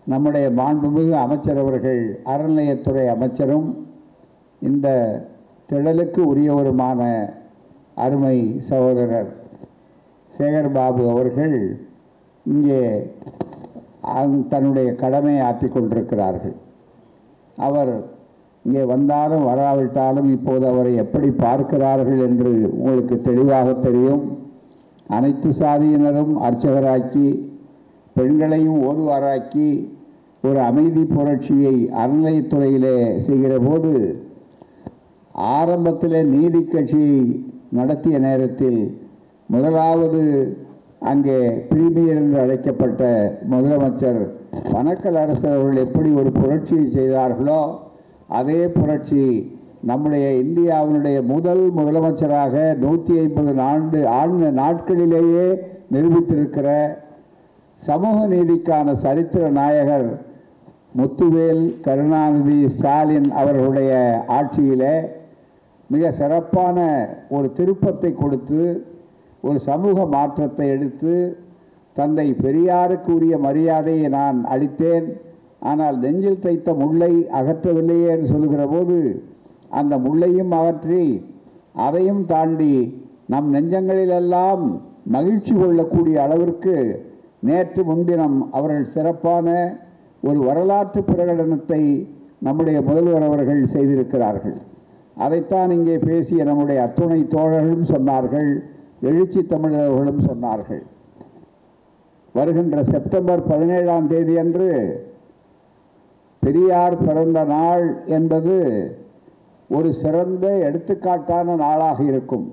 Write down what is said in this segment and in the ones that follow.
நம்முடைய மாண்புமிகு அமைச்சர் அவர்கள் அறநிலையத்துறை அமைச்சரும் இந்த திடலுக்கு உரியவருமான அருமை சகோதரர் சேகர்பாபு அவர்கள் இங்கே அங்- தன்னுடைய கடமையை ஆற்றிக் கொண்டிருக்கிறார்கள் அவர் இங்கே வந்தாலும் வராவிட்டாலும் இப்போது அவரை எப்படி பார்க்கிறார்கள் என்று உங்களுக்கு தெளிவாக தெரியும் அனைத்து சாதியினரும் அர்ச்சகராக்கி பெண்களையும் ஓதுவாராக்கி ஒரு அமைதி புரட்சியை அறநிலையத்துறையிலே செய்கிற போது ஆரம்பத்திலே நீதி கட்சியை நடத்திய நேரத்தில் முதலாவது அங்கே பிரீமியர் என்று அழைக்கப்பட்ட முதலமைச்சர் பனக்கல் அரசர் அவர்கள் எப்படி ஒரு புரட்சியை செய்தார்களோ அதே புரட்சி நம்முடைய இந்தியாவினுடைய முதல் முதலமைச்சராக நூற்றி ஐம்பது ஆண்டு ஆண்டு நாட்களிலேயே நிரூபித்திருக்கிற சமூக நீதிக்கான சரித்திர நாயகர் முத்துவேல் கருணாநிதி ஸ்டாலின் அவர்களுடைய ஆட்சியிலே மிக சிறப்பான ஒரு திருப்பத்தை கொடுத்து ஒரு சமூக மாற்றத்தை எடுத்து தந்தை பெரியாருக்கு உரிய மரியாதையை நான் அளித்தேன் ஆனால் நெஞ்சில் தைத்த முள்ளை அகற்றவில்லையே என்று சொல்லுகிற போது அந்த முள்ளையும் அகற்றி அதையும் தாண்டி நம் நெஞ்சங்களிலெல்லாம் மகிழ்ச்சி கொள்ளக்கூடிய அளவிற்கு நேற்று முன்தினம் அவர்கள் சிறப்பான ஒரு வரலாற்று பிரகடனத்தை நம்முடைய முதல்வர் அவர்கள் செய்திருக்கிறார்கள் அதைத்தான் இங்கே பேசிய நம்முடைய அத்துணை தோழர்களும் சொன்னார்கள் எழுச்சி தமிழர்களும் சொன்னார்கள் வருகின்ற செப்டம்பர் பதினேழாம் தேதி அன்று பெரியார் பிறந்த நாள் என்பது ஒரு சிறந்த எடுத்துக்காட்டான நாளாக இருக்கும்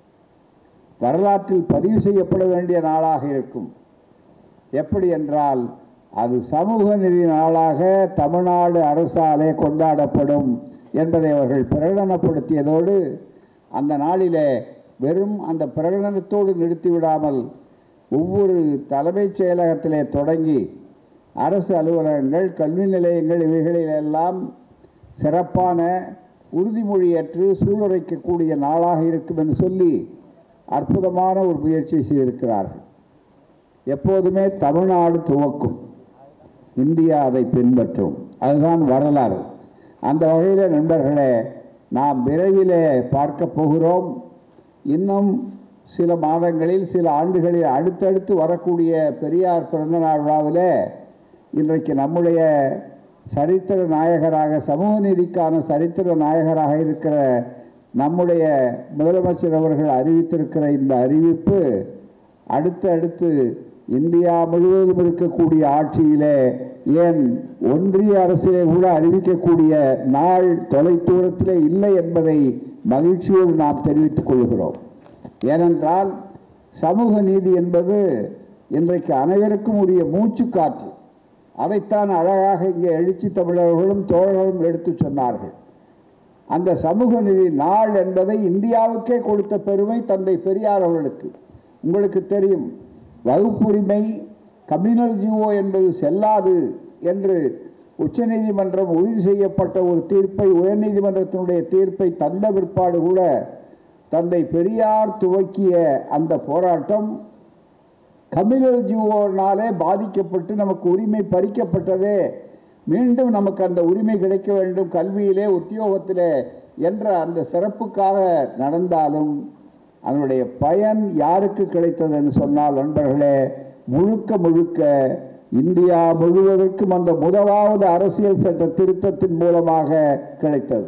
வரலாற்றில் பதிவு செய்யப்பட வேண்டிய நாளாக இருக்கும் எப்படி என்றால் அது சமூக நீதி நாளாக தமிழ்நாடு அரசாலே கொண்டாடப்படும் என்பதை அவர்கள் பிரகடனப்படுத்தியதோடு அந்த நாளிலே வெறும் அந்த பிரகடனத்தோடு நிறுத்திவிடாமல் ஒவ்வொரு தலைமைச் செயலகத்திலே தொடங்கி அரசு அலுவலகங்கள் கல்வி நிலையங்கள் இவைகளிலெல்லாம் சிறப்பான உறுதிமொழி ஏற்று சூளுரைக்கக்கூடிய நாளாக இருக்கும் என்று சொல்லி அற்புதமான ஒரு முயற்சி செய்திருக்கிறார்கள் எப்போதுமே தமிழ்நாடு துவக்கும் இந்தியா அதை பின்பற்றும் அதுதான் வரலாறு அந்த வகையில் நண்பர்களே நாம் விரைவிலே பார்க்க போகிறோம் இன்னும் சில மாதங்களில் சில ஆண்டுகளில் அடுத்தடுத்து வரக்கூடிய பெரியார் பிறந்தநாள் விழாவிலே இன்றைக்கு நம்முடைய சரித்திர நாயகராக சமூக நீதிக்கான சரித்திர நாயகராக இருக்கிற நம்முடைய முதலமைச்சர் அவர்கள் அறிவித்திருக்கிற இந்த அறிவிப்பு அடுத்து அடுத்து இந்தியா முழுவதும் இருக்கக்கூடிய ஆட்சியிலே ஏன் ஒன்றிய அரசிலே கூட அறிவிக்கக்கூடிய நாள் தொலைதூரத்திலே இல்லை என்பதை மகிழ்ச்சியோடு நாம் தெரிவித்துக் கொள்கிறோம் ஏனென்றால் சமூக நீதி என்பது இன்றைக்கு அனைவருக்கும் உரிய மூச்சுக்காற்று அதைத்தான் அழகாக இங்கே எழுச்சி தமிழர்களும் தோழர்களும் எடுத்து சொன்னார்கள் அந்த சமூக நீதி நாள் என்பதை இந்தியாவுக்கே கொடுத்த பெருமை தந்தை பெரியார் அவர்களுக்கு உங்களுக்கு தெரியும் வகுப்புரிமை கம்யூனல் ஜிஓ என்பது செல்லாது என்று உச்சநீதிமன்றம் உறுதி செய்யப்பட்ட ஒரு தீர்ப்பை உயர்நீதிமன்றத்தினுடைய தீர்ப்பை தந்த பிற்பாடு கூட தந்தை பெரியார் துவக்கிய அந்த போராட்டம் கம்யூனல் ஜிஓனாலே பாதிக்கப்பட்டு நமக்கு உரிமை பறிக்கப்பட்டதே மீண்டும் நமக்கு அந்த உரிமை கிடைக்க வேண்டும் கல்வியிலே உத்தியோகத்திலே என்ற அந்த சிறப்புக்காக நடந்தாலும் அதனுடைய பயன் யாருக்கு கிடைத்தது என்று சொன்னால் நண்பர்களே முழுக்க முழுக்க இந்தியா முழுவதற்கும் அந்த முதலாவது அரசியல் சட்ட திருத்தத்தின் மூலமாக கிடைத்தது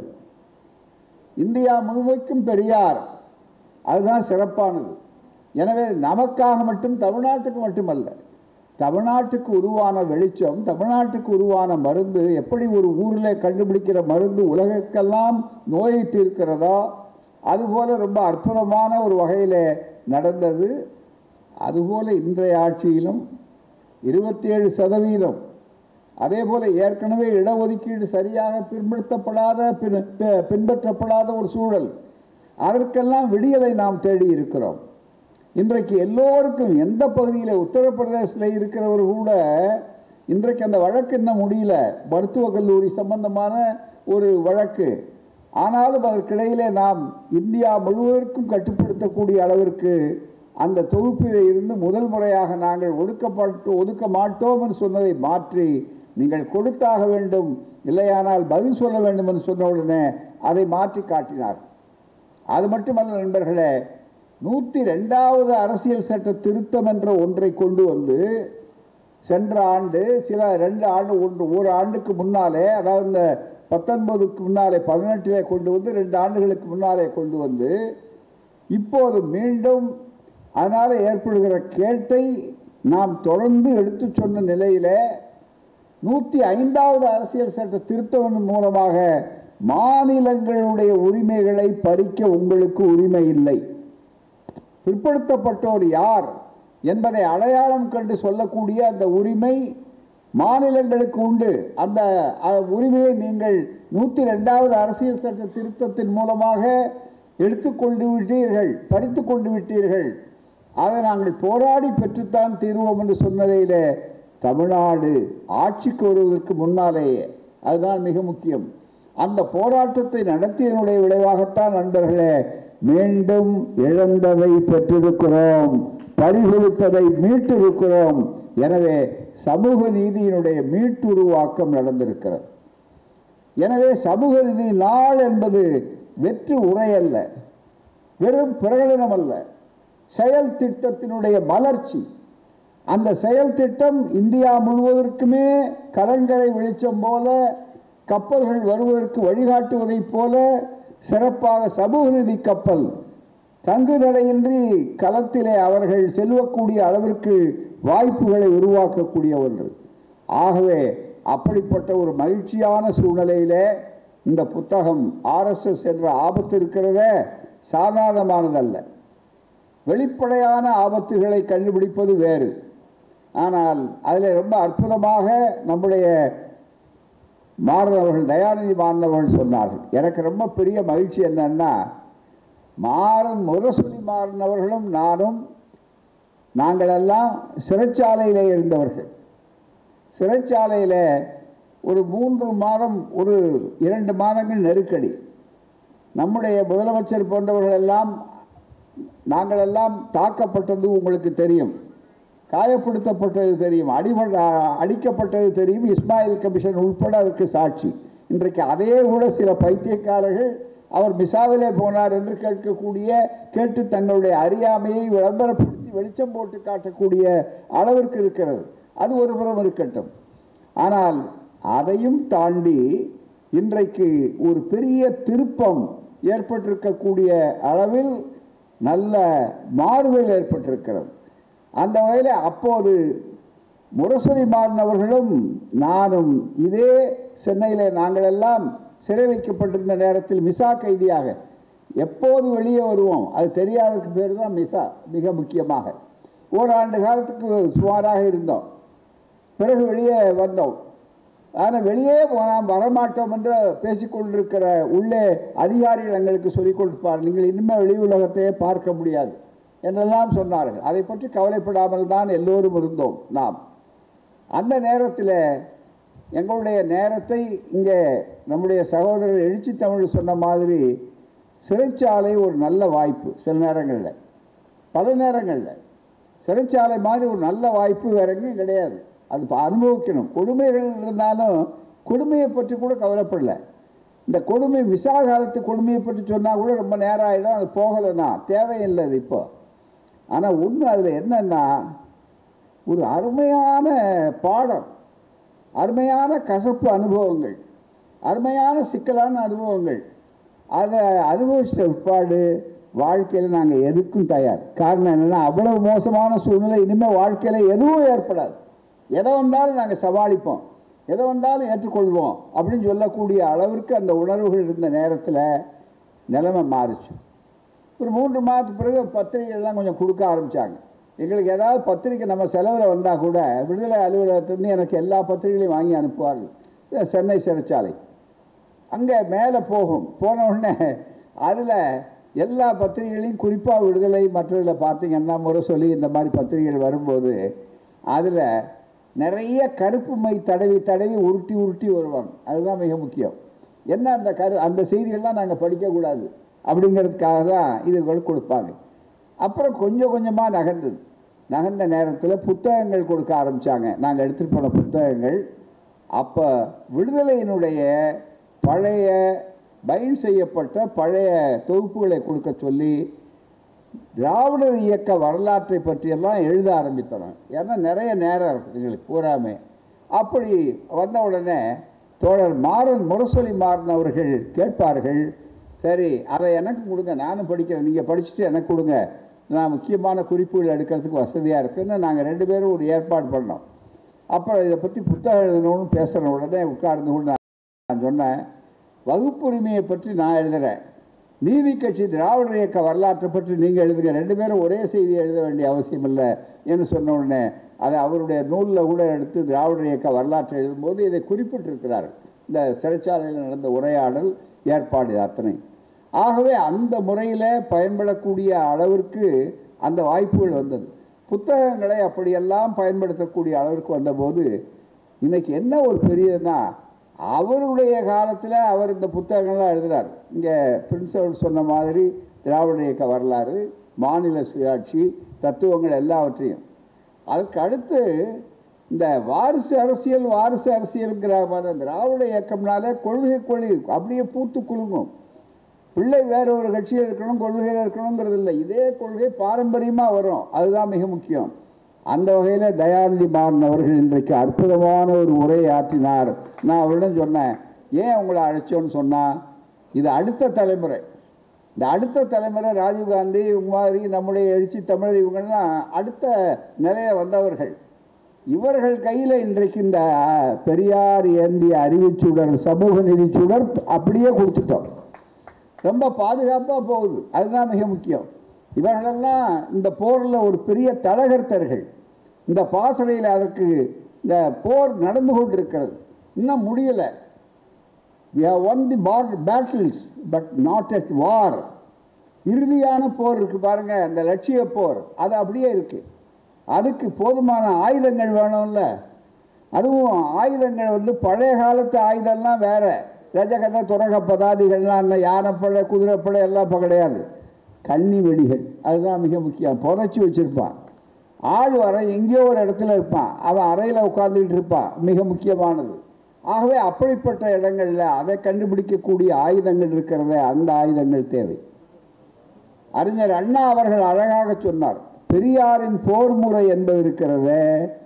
இந்தியா முழுமைக்கும் பெரியார் அதுதான் சிறப்பானது எனவே நமக்காக மட்டும் தமிழ்நாட்டுக்கு மட்டுமல்ல தமிழ்நாட்டுக்கு உருவான வெளிச்சம் தமிழ்நாட்டுக்கு உருவான மருந்து எப்படி ஒரு ஊரில் கண்டுபிடிக்கிற மருந்து உலகக்கெல்லாம் நோயை தீர்க்கிறதோ அதுபோல ரொம்ப அற்புதமான ஒரு வகையில் நடந்தது அதுபோல இன்றைய ஆட்சியிலும் இருபத்தி ஏழு சதவீதம் அதே போல ஏற்கனவே இடஒதுக்கீடு சரியாக பின்பற்றப்படாத பின் பி- பின்பற்றப்படாத ஒரு சூழல் அதற்கெல்லாம் விடியலை நாம் தேடி இருக்கிறோம் இன்றைக்கு எல்லோருக்கும் எந்த பகுதியில் உத்தரப்பிரதேசத்தில் இருக்கிறவர் கூட இன்றைக்கு அந்த வழக்கு இன்னும் முடியல மருத்துவக் கல்லூரி சம்பந்தமான ஒரு வழக்கு ஆனாலும் அதற்கிடையிலே நாம் இந்தியா முழுவதற்கும் கட்டுப்படுத்தக்கூடிய அளவிற்கு அந்த தொகுப்பில் இருந்து முதல் முறையாக நாங்கள் ஒடுக்கப்பட்டு ஒதுக்க மாட்டோம் என்று சொன்னதை மாற்றி நீங்கள் கொடுத்தாக வேண்டும் இல்லையானால் பதில் சொல்ல வேண்டும் என்று சொன்ன உடனே அதை மாற்றி காட்டினார் அது மட்டுமல்ல நண்பர்களே நூற்றி ரெண்டாவது அரசியல் சட்ட திருத்தம் என்ற ஒன்றை கொண்டு வந்து சென்ற ஆண்டு சில ரெண்டு ஆண்டு ஒன்று ஒரு ஆண்டுக்கு முன்னாலே அதாவது இந்த பத்தொன்பதுக்கு முன்னாலே பதினெட்டிலே கொண்டு வந்து ரெண்டு ஆண்டுகளுக்கு முன்னாலே கொண்டு வந்து இப்போது மீண்டும் அதனால் ஏற்படுகிற கேட்டை நாம் தொடர்ந்து எடுத்து சொன்ன நிலையிலே நூற்றி ஐந்தாவது அரசியல் சட்ட திருத்தம் மூலமாக மாநிலங்களுடைய உரிமைகளை பறிக்க உங்களுக்கு உரிமை இல்லை பிற்படுத்தப்பட்டோர் யார் என்பதை அடையாளம் கண்டு சொல்லக்கூடிய அந்த உரிமை மாநிலங்களுக்கு உண்டு அந்த அஹ், உரிமையை நீங்கள் நூற்றி ரெண்டாவது அரசியல் சட்ட திருத்தத்தின் மூலமாக எடுத்துக்கொண்டு விட்டீர்கள் பறித்து கொண்டு விட்டீர்கள் அதை நாங்கள் போராடி பெற்றுத்தான் தீர்வோம் என்று சொன்னதையிலே தமிழ்நாடு ஆட்சிக்கு வருவதற்கு முன்னாலேயே அதுதான் மிக முக்கியம் அந்த போராட்டத்தை நடத்தியதனுடைய விளைவாகத்தான் நண்பர்களே மீண்டும் இழந்ததை பெற்றிருக்கிறோம் பறிகொடுத்ததை மீட்டிருக்கிறோம் எனவே சமூக நீதியினுடைய மீட்டுருவாக்கம் நடந்திருக்கிறது எனவே சமூக நீதி நாள் என்பது வெற்று உரை அல்ல வெறும் பிரகடனம் அல்ல செயல் திட்டத்தினுடைய மலர்ச்சி அந்த செயல் திட்டம் இந்தியா முழுவதற்குமே கலங்கரை வெளிச்சம் போல கப்பல்கள் வருவதற்கு வழிகாட்டுவதைப் போல சிறப்பாக சமூக நீதி கப்பல் தங்கு தடையின்றி களத்திலே அவர்கள் செல்வக்கூடிய அளவிற்கு வாய்ப்புகளை உருவாக்கக்கூடிய ஒன்று ஆகவே அப்படிப்பட்ட ஒரு மகிழ்ச்சியான சூழ்நிலையிலே இந்த புத்தகம் ஆர்எஸ்எஸ் என்ற ஆபத்து இருக்கிறதே சாதாரணமானதல்ல வெளிப்படையான ஆபத்துகளை கண்டுபிடிப்பது வேறு ஆனால் அதில் ரொம்ப அற்புதமாக நம்முடைய மாறன் அவர்கள் தயாநிதி மாறன் அவர்கள் சொன்னார்கள் எனக்கு ரொம்ப பெரிய மகிழ்ச்சி என்னன்னா மாறன் முரசொலி மாறன் அவர்களும் நானும் நாங்களெல்லாம் சிறைச்சாலையிலே இருந்தவர்கள் சிறைச்சாலையில் ஒரு மூன்று மாதம் ஒரு இரண்டு மாதங்கள் நெருக்கடி நம்முடைய முதலமைச்சர் போன்றவர்கள் எல்லாம் நாங்கள் எல்லாம் தாக்கப்பட்டது உங்களுக்கு தெரியும் காயப்படுத்தப்பட்டது தெரியும் அடிபட அடிக்கப்பட்டது தெரியும் இஸ்மாயில் கமிஷன் உட்பட அதற்கு சாட்சி இன்றைக்கு அதே கூட சில பைத்தியக்காரர்கள் அவர் மிசாவிலே போனார் என்று கேட்கக்கூடிய கேட்டு தங்களுடைய அறியாமையை விளம்பரப்படுத்தி வெளிச்சம் போட்டு காட்டக்கூடிய அளவிற்கு இருக்கிறது அது ஒரு புறம் இருக்கட்டும் ஆனால் அதையும் தாண்டி இன்றைக்கு ஒரு பெரிய திருப்பம் ஏற்பட்டிருக்கக்கூடிய அளவில் நல்ல மாறுதல் ஏற்பட்டிருக்கிறது அந்த வகையில் அப்போது முரசொலி மாறன் அவர்களும் நானும் இதே சென்னையில் நாங்கள் எல்லாம் சிறை வைக்கப்பட்டிருந்த நேரத்தில் மிசா கைதியாக எப்போது வெளியே வருவோம் அது தெரியாததுக்கு பேர் தான் மிசா மிக முக்கியமாக ஓராண்டு காலத்துக்கு சுமாராக இருந்தோம் பிறகு வெளியே வந்தோம் ஆனால் வெளியே நாம் வரமாட்டோம் என்று பேசிக்கொண்டிருக்கிற உள்ளே அதிகாரிகள் எங்களுக்கு சொல்லிக் கொடுப்பார் நீங்கள் இனிமேல் வெளி உலகத்தையே பார்க்க முடியாது என்றெல்லாம் சொன்னார்கள் அதை பற்றி கவலைப்படாமல் தான் எல்லோரும் இருந்தோம் நாம் அந்த நேரத்தில் எங்களுடைய நேரத்தை இங்கே நம்முடைய சகோதரர் எழுச்சி தமிழ் சொன்ன மாதிரி சிறைச்சாலை ஒரு நல்ல வாய்ப்பு சில நேரங்களில் பல நேரங்களில் சிறைச்சாலை மாதிரி ஒரு நல்ல வாய்ப்பு வேற எங்கேயும் கிடையாது அது இப்ப அனுபவிக்கணும் கொடுமைகள் இருந்தாலும் கொடுமையை பற்றி கூட கவலைப்படல இந்த கொடுமை விசா காலத்து கொடுமையை பற்றி சொன்னால் கூட ரொம்ப நேரம் ஆகிடும் அது போகலைன்னா தேவையில்லை அது இப்போ ஆனால் ஒன்று அதில் என்னன்னா ஒரு அருமையான பாடம் அருமையான கசப்பு அனுபவங்கள் அருமையான சிக்கலான அனுபவங்கள் அதை அனுபவிச்ச பிற்பாடு வாழ்க்கையில் நாங்கள் எதுக்கும் தயார் காரணம் என்னென்னா அவ்வளவு மோசமான சூழ்நிலை இனிமேல் வாழ்க்கையில் எதுவும் ஏற்படாது எதை வந்தாலும் நாங்கள் சமாளிப்போம் எதை வந்தாலும் ஏற்றுக்கொள்வோம் அப்படின்னு சொல்லக்கூடிய அளவிற்கு அந்த உணர்வுகள் இருந்த நேரத்தில் நிலைமை மாறுச்சு ஒரு மூன்று மாதத்துக்கு பிறகு பத்திரிகைகள்லாம் கொஞ்சம் கொடுக்க ஆரம்பித்தாங்க எங்களுக்கு ஏதாவது பத்திரிக்கை நம்ம செலவில் வந்தால் கூட விடுதலை அலுவலகத்திலேருந்து எனக்கு எல்லா பத்திரிகைகளையும் வாங்கி அனுப்புவார்கள் இது சென்னை சிறைச்சாலை அங்கே மேலே போகும் போன உடனே அதில் எல்லா பத்திரிகைகளையும் குறிப்பாக விடுதலை மற்றதில் பார்த்தீங்கன்னா முரசொலி இந்த மாதிரி பத்திரிகைகள் வரும்போது அதில் நிறைய கருப்பு மை தடவி தடவி உருட்டி உருட்டி வருவாங்க அதுதான் மிக முக்கியம் என்ன அந்த கரு அந்த செய்திகள்லாம் நாங்கள் படிக்கக்கூடாது அப்படிங்கிறதுக்காக தான் இதுகள் கொடுப்பாங்க அப்புறம் கொஞ்சம் கொஞ்சமாக நகர்ந்தது நகர்ந்த நேரத்தில் புத்தகங்கள் கொடுக்க ஆரம்பித்தாங்க நாங்கள் எடுத்துகிட்டு போன புத்தகங்கள் அப்போ விடுதலையினுடைய பழைய பைண்ட் செய்யப்பட்ட பழைய தொகுப்புகளை கொடுக்க சொல்லி திராவிடர் இயக்க வரலாற்றை பற்றியெல்லாம் எழுத ஆரம்பித்தோம் ஏன்னா நிறைய நேரம் இருக்கு எங்களுக்கு பூராமே அப்படி வந்த உடனே தோழர் மாறன் முரசொலி மாறன் அவர்கள் கேட்பார்கள் சரி அதை எனக்கு கொடுங்க நானும் படிக்கிறேன் நீங்கள் படிச்சுட்டு எனக்கு கொடுங்க நான் முக்கியமான குறிப்புகள் எடுக்கிறதுக்கு வசதியாக இருக்குன்னு நாங்கள் ரெண்டு பேரும் ஒரு ஏற்பாடு பண்ணோம் அப்புறம் இதை பற்றி புத்தகம் எழுதணும்னு பேசுகிற உடனே உட்கார்ந்து கொண்டு நான் சொன்னேன் வகுப்புரிமையை பற்றி நான் எழுதுகிறேன் நீதி கட்சி திராவிடர் இயக்க வரலாற்றை பற்றி நீங்கள் எழுதுங்க ரெண்டு பேரும் ஒரே செய்தி எழுத வேண்டிய அவசியம் இல்லை என்று சொன்ன உடனே அதை அவருடைய நூலில் கூட எடுத்து திராவிடர் இயக்க வரலாற்றை எழுதும்போது இதை குறிப்பிட்டிருக்கிறார் இந்த சிறைச்சாலையில் நடந்த உரையாடல் ஏற்பாடு அத்தனை ஆகவே அந்த முறையில் பயன்படக்கூடிய அளவிற்கு அந்த வாய்ப்புகள் வந்தது புத்தகங்களை அப்படியெல்லாம் பயன்படுத்தக்கூடிய அளவிற்கு வந்தபோது இன்னைக்கு என்ன ஒரு பெரியதுன்னா அவருடைய காலத்தில் அவர் இந்த புத்தகங்கள்லாம் எழுதுறார் இங்கே பிரின்ஸ் அவர் சொன்ன மாதிரி திராவிட இயக்க வரலாறு மாநில சுயாட்சி தத்துவங்கள் எல்லாவற்றையும் அதுக்கு அடுத்து இந்த வாரிசு அரசியல் வாரிசு அரசியலுங்கிற மாதிரி திராவிட இயக்கம்னாலே கொள்கை கொள்கை அப்படியே பூத்து குலுங்கும் பிள்ளை வேற ஒரு கட்சியில் இருக்கணும் கொள்கையில் இருக்கணுங்கிறது இல்லை இதே கொள்கை பாரம்பரியமாக வரும் அதுதான் மிக முக்கியம் அந்த வகையில் தயாநிதி மாறன் அவர்கள் இன்றைக்கு அற்புதமான ஒரு உரையை ஆற்றினார் நான் அவரிடம் சொன்னேன் ஏன் உங்களை அழைச்சோன்னு சொன்னால் இது அடுத்த தலைமுறை இந்த அடுத்த தலைமுறை ராஜீவ்காந்தி இவங்க மாதிரி நம்முடைய எழுச்சி தமிழர் இவங்கெல்லாம் அடுத்த நிலைய வந்தவர்கள் இவர்கள் கையில் இன்றைக்கு இந்த அஹ், பெரியார் ஏந்திய அறிவுச்சுடர் சமூக நீதிச்சுடர் அப்படியே கொடுத்துட்டோம் ரொம்ப பாதுகாப்பாக போகுது அதுதான் மிக முக்கியம் இவர்களெல்லாம் இந்த போரில் ஒரு பெரிய தலகர்த்தர்கள் இந்த பாசறையில் அதற்கு இந்த போர் நடந்து கொண்டிருக்கிறது இன்னும் முடியலை we have won the bar- battles but not at war இறுதியான போர் இருக்கு பாருங்க அந்த லட்சிய போர் அது அப்படியே இருக்கு அதுக்கு போதுமான ஆயுதங்கள் வேணும்ல அதுவும் ஆயுதங்கள் வந்து பழைய காலத்து ஆயுதம்லாம் வேற ரஜகத துரக பதாதிகள்லாம் இல்லை யானைப்படை குதிரைப்படை எல்லாம் இப்போ கிடையாது கன்னி வெடிகள் அதுதான் மிக முக்கியம் புதைச்சி வச்சிருப்பான் ஆள் வர எங்கேயோ ஒரு இடத்துல இருப்பான் அவன் அறையில் உட்கார்ந்துட்டு இருப்பான் மிக முக்கியமானது ஆகவே அப்படிப்பட்ட இடங்கள்ல அதை கண்டுபிடிக்கக்கூடிய ஆயுதங்கள் இருக்கிறத அந்த ஆயுதங்கள் தேவை அறிஞர் அண்ணா அவர்கள் அழகாக சொன்னார் பெரியாரின் போர் முறை என்பது இருக்கிறதே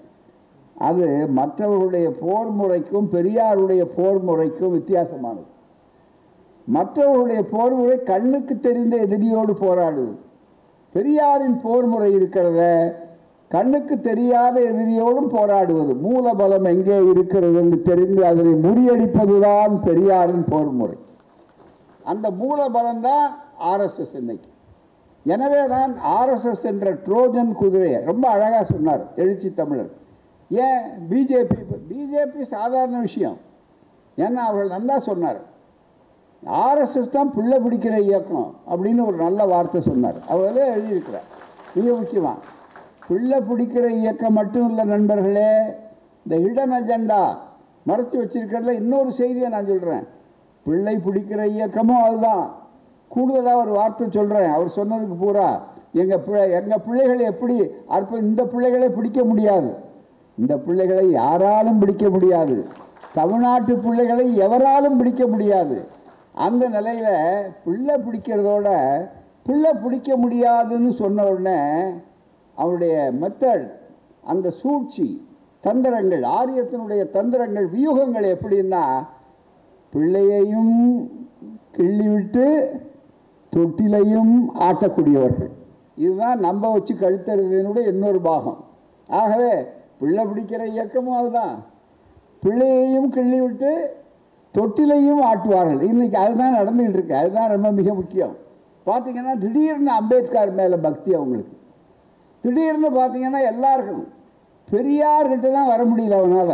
அது மற்றவர்களுடைய போர் முறைக்கும் பெரியாருடைய போர் முறைக்கும் வித்தியாசமானது மற்றவர்களுடைய போர் முறை கண்ணுக்கு தெரிந்த எதிரியோடு போராடுவது பெரியாரின் போர் முறை இருக்கிறத கண்ணுக்கு தெரியாத எதிரியோடும் போராடுவது மூலபலம் எங்கே இருக்கிறது என்று தெரிந்து அதனை முறியடிப்பதுதான் பெரியாரின் போர் முறை அந்த மூலபலம் தான் ஆர்எஸ்எஸ் இன்னைக்கு எனவே தான் ஆர்எஸ்எஸ் என்ற ட்ரோஜன் குதிரையை ரொம்ப அழகாக சொன்னார் எழுச்சி தமிழர் ஏன் பிஜேபி பிஜேபி சாதாரண விஷயம் ஏன்னா அவர்கள் நல்லா சொன்னார் ஆர்எஸ்எஸ் தான் பிள்ளை பிடிக்கிற இயக்கம் அப்படின்னு ஒரு நல்ல வார்த்தை சொன்னார் அவர்களே எழுதியிருக்கிறார் மிக முக்கியமாக பிள்ளை பிடிக்கிற இயக்கம் மட்டும் இல்லை நண்பர்களே இந்த ஹிடன் அஜெண்டா மறைச்சு வச்சிருக்கிறதுல இன்னொரு செய்தியை நான் சொல்கிறேன் பிள்ளை பிடிக்கிற இயக்கமும் அதுதான் கூடுதலாக ஒரு வார்த்தை சொல்கிறேன் அவர் சொன்னதுக்கு பூரா எங்கள் பிள்ளை எங்கள் பிள்ளைகளை எப்படி அற்ப இந்த பிள்ளைகளை பிடிக்க முடியாது இந்த பிள்ளைகளை யாராலும் பிடிக்க முடியாது தமிழ்நாட்டு பிள்ளைகளை எவராலும் பிடிக்க முடியாது அந்த நிலையில் பிள்ளை பிடிக்கிறதோட பிள்ளை பிடிக்க முடியாதுன்னு சொன்ன உடனே அவருடைய மெத்தட் அந்த சூழ்ச்சி தந்திரங்கள் ஆரியத்தினுடைய தந்திரங்கள் வியூகங்கள் எப்படின்னா பிள்ளையையும் கிள்ளிவிட்டு தொட்டிலையும் ஆட்டக்கூடியவர்கள் இதுதான் நம்ம வச்சு கழுத்தறிதனுடைய இன்னொரு பாகம் ஆகவே பிள்ளை பிடிக்கிற இயக்கமும் அதுதான் பிள்ளையையும் கிள்ளி விட்டு தொட்டிலையும் ஆட்டுவார்கள் இன்னைக்கு அதுதான் நடந்துகிட்டு இருக்கு அதுதான் ரொம்ப மிக முக்கியம் பார்த்தீங்கன்னா திடீர்னு அம்பேத்கர் மேலே பக்தி அவங்களுக்கு திடீர்னு பார்த்தீங்கன்னா எல்லாருக்கும் பெரியார்கிட்ட தான் வர முடியல அவனால்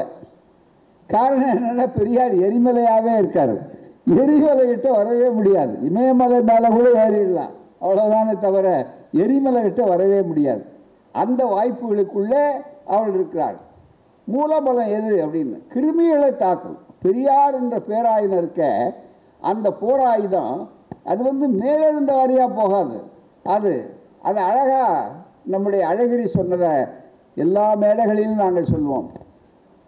காரணம் என்னன்னா பெரியார் எரிமலையாகவே இருக்கார் எரிமலைகிட்ட வரவே முடியாது இமயமலை மேலே கூட ஏறிடலாம் அவ்வளோதானே தவிர எரிமலைகிட்ட வரவே முடியாது அந்த வாய்ப்புகளுக்குள்ளே அவள் இருக்கிறாள் மூலபலம் எது அப்படின்னு கிருமிகளை தாக்கும் பெரியார் என்ற பேராயுதம் இருக்க அந்த போராயுதம் அது வந்து மேலெழுந்த வாரியாக போகாது அது அது அழகாக நம்முடைய அழகிரி சொன்னதை எல்லா மேடைகளிலும் நாங்கள் சொல்லுவோம்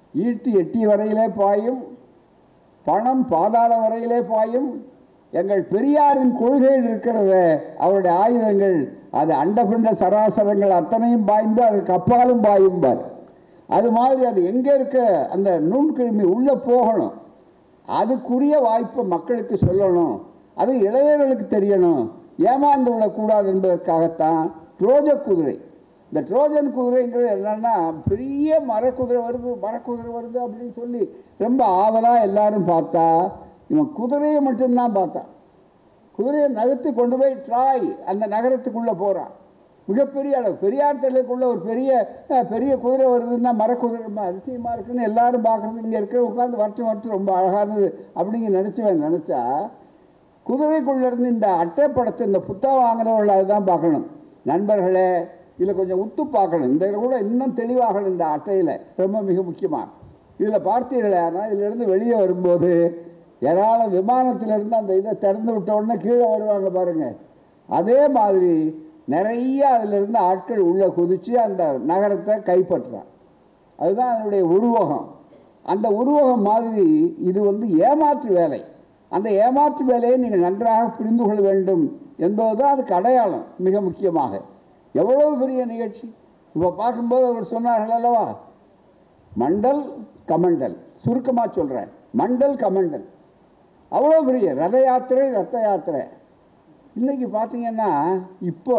ஈட்டி எட்டி வரையிலே பாயும் பணம் பாதாள வரையிலே பாயும் எங்கள் பெரியாரின் கொள்கையில் இருக்கிறத அவருடைய ஆயுதங்கள் அது அண்டபிண்ட சராசரங்கள் அத்தனையும் பாய்ந்து அதுக்கு அப்பாலும் பாயும் பார் அது மாதிரி அது எங்கே இருக்க அந்த நுண்கிருமி உள்ளே போகணும் அதுக்குரிய வாய்ப்பை மக்களுக்கு சொல்லணும் அது இளைஞர்களுக்கு தெரியணும் ஏமாந்து விடக்கூடாது என்பதற்காகத்தான் ட்ரோஜ குதிரை இந்த ட்ரோஜன் குதிரைங்கிறது என்னன்னா பெரிய மரக்குதிரை வருது மரக்குதிரை வருது அப்படின்னு சொல்லி ரொம்ப ஆவலாக எல்லாரும் பார்த்தா இவன் குதிரையை மட்டும்தான் பார்த்தான் குதிரையை நகர்த்தி கொண்டு போய் ட்ராய் அந்த நகரத்துக்குள்ளே போகிறான் மிகப்பெரிய அளவு பெரியார் தலைக்குள்ள ஒரு பெரிய அஹ், பெரிய குதிரை வருதுன்னா மரக்குதிரை ரொம்ப அதிசயமாக இருக்குன்னு எல்லாரும் பார்க்குறது இங்கே இருக்கிற உட்காந்து வரட்டு வரட்டு ரொம்ப அழகானது அப்படிங்க நினச்சவன் நினச்சா குதிரைக்குள்ள இருந்து இந்த அட்டை படத்தை இந்த புத்தகம் வாங்குறவர்கள் அதுதான் பார்க்கணும் நண்பர்களே இதில் கொஞ்சம் உத்து பார்க்கணும் இந்த இதில் கூட இன்னும் தெளிவாகணும் இந்த அட்டையில் ரொம்ப மிக முக்கியமாக இதில் பார்த்தீர்களே ஆனால் இதிலிருந்து வெளியே வரும்போது ஏராளம் விமானத்திலிருந்து அந்த இதை திறந்து விட்ட உடனே கீழே வருவாங்க பாருங்க அதே மாதிரி நிறைய அதிலிருந்து ஆட்கள் உள்ளே குதித்து அந்த நகரத்தை கைப்பற்றுறான் அதுதான் அதனுடைய உருவகம் அந்த உருவகம் மாதிரி இது வந்து ஏமாற்று வேலை அந்த ஏமாற்று வேலையை நீங்கள் நன்றாக புரிந்து கொள்ள வேண்டும் என்பதுதான் அதுக்கு அடையாளம் மிக முக்கியமாக எவ்வளவு பெரிய நிகழ்ச்சி இப்போ பார்க்கும்போது அவர் சொன்னார்கள் அல்லவா மண்டல் கமண்டல் சுருக்கமாக சொல்கிறேன் மண்டல் கமண்டல் அவ்வளோ பெரிய ரத யாத்திரை ரத்த யாத்திரை இன்னைக்கு பார்த்தீங்கன்னா இப்போ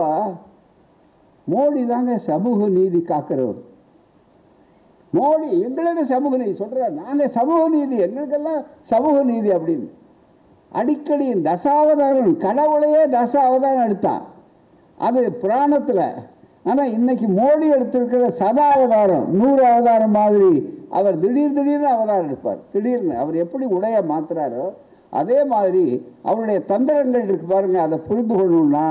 மோடி தாங்க சமூக நீதி காக்கிறவர் மோடி எங்களுக்கு சமூக நீதி சொல்கிறார் நாங்கள் சமூக நீதி எங்களுக்கெல்லாம் சமூக நீதி அப்படின்னு அடிக்கடி தசாவதாரம் கடவுளையே தச அவதாரம் எடுத்தான் அது புராணத்தில் ஆனால் இன்னைக்கு மோடி எடுத்திருக்கிற சதா அவதாரம் நூறு அவதாரம் மாதிரி அவர் திடீர் திடீர்னு அவதாரம் எடுப்பார் திடீர்னு அவர் எப்படி உடைய மாத்துறாரோ அதே மாதிரி அவருடைய தந்திரங்கள் இருக்கு பாருங்க அதை புரிந்து கொள்ளணும்னா